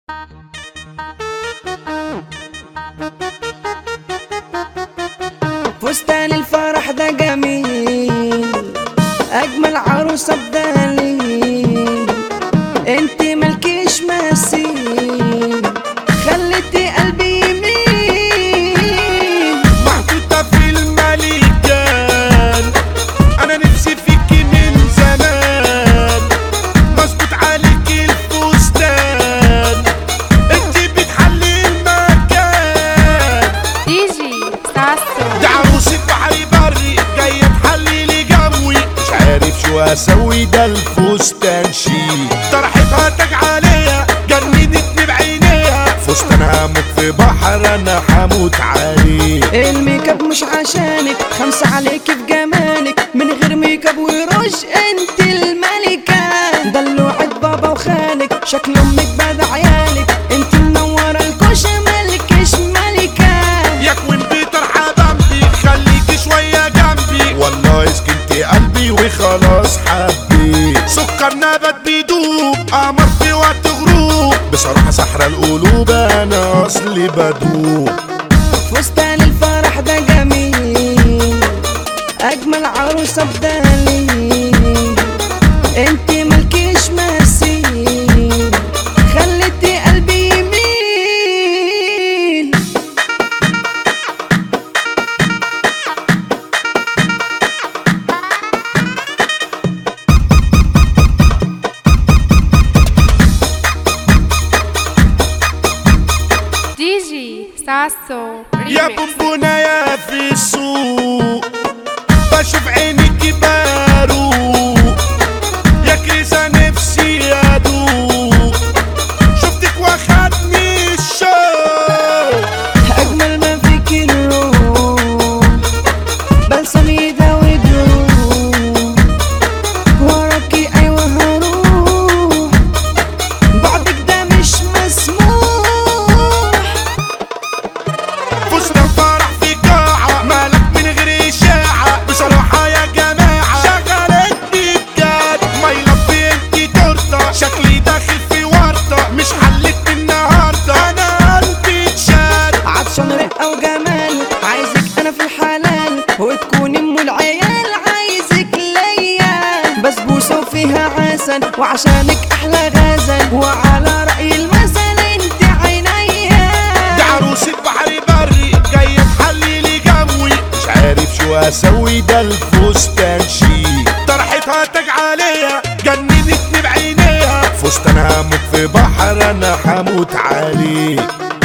فستان الفرح ده جميل اجمل عروسه بدليل انت ملكيش مثيل خليتي قلبي يميل محطوطة في الملكان أنا نفسي فيكي من زمان مظبوط عليك الفستان انت بتحلي المكان دي جي ساسو دي عروسة بحري بري جاية تحلي لي جوي مش عارف شو اسوي ده الفستان شيك طرحتها تاج عليها جننتني بعينيها فستان هموت في بحر انا هموت عليه الميك اب مش عشانك خمسة عليك في جمالك من غير ميك اب وروج انت الملكة دلوعة بابا وخالك شكل امك بعد عيالك انت منورة الكوشة ملكش ملكة يا كوين بيتر حبيبي خليكي شوية جنبي والله سكنتي قلبي وخلاص حبيت سكر نبات بيدوب قمر في وقت غروب بصراحة سحرة القلوب انا اصلي بدوب فستان الفرح ده جميل اجمل عروسة بدليل انت ملكيش مثيل خليتي قلبي يميل دي جي ساسو يا ريميكس. بونبونة يا في السوق بشوف عينيكي باروق يا كريسة نفسي ادوق شفتك واخدني الشوق اجمل ما فيك الروح بلسم يداوي جروح وراكي ايوه هروح بعدك ده مش مسموح فزنا فرح في قاعة مالك من غير إشاعة بصراحة يا جماعة شغلتني بجد ما يلبي انتي تورتة شكلي داخل في ورطة مش حلت النهاردة أنا قلبي اتشد عطشان رقة وجمال عايزك انا في الحلال وتكوني ام العيال عايزك ليا بسبوسة وفيها عسل وعشانك احلى غزل وعلى رأي المثل انت عينيا دي عروسة بحري بري جاية تحلي لي جوي مش عارف شو اسوي ده الفستان شيك طرحتها تاج عليها جننتني بعينيها فستان هموت في بحر انا هموت عليه